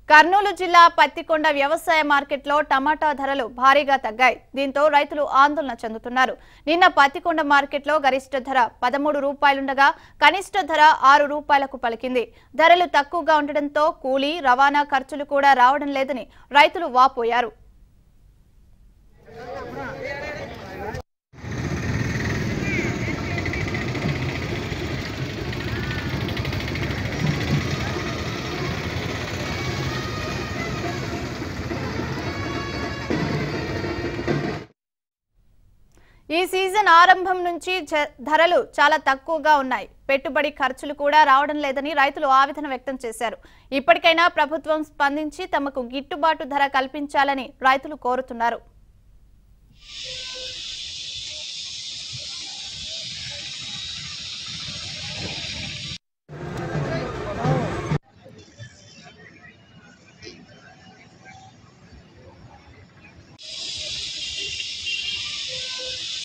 కర్నూలు జిల్లా పత్తికొండ వ్యవసాయ మార్కెట్లో టమాటా ధరలు భారీగా తగ్గాయి దీంతో రైతులు ఆందోళన చెందుతున్నారు నిన్న పత్తికొండ మార్కెట్లో గరిష్ట ధర పదమూడు రూపాయలుండగా కనిష్ట ధర ఆరు రూపాయలకు పలికింది ధరలు తక్కువగా ఉండడంతో కూలీ రవాణా ఖర్చులు కూడా రావడం లేదని రైతులు వాపోయారు ఈ సీజన్ ఆరంభం నుంచి జ- ధరలు చాలా తక్కువగా ఉన్నాయి పెట్టుబడి ఖర్చులు కూడా రావడం లేదని రైతులు ఆవేదన వ్యక్తం చేశారు ఇప్పటికైనా ప్రభుత్వం స్పందించి తమకు గిట్టుబాటు ధర కల్పించాలని రైతులు కోరుతున్నారు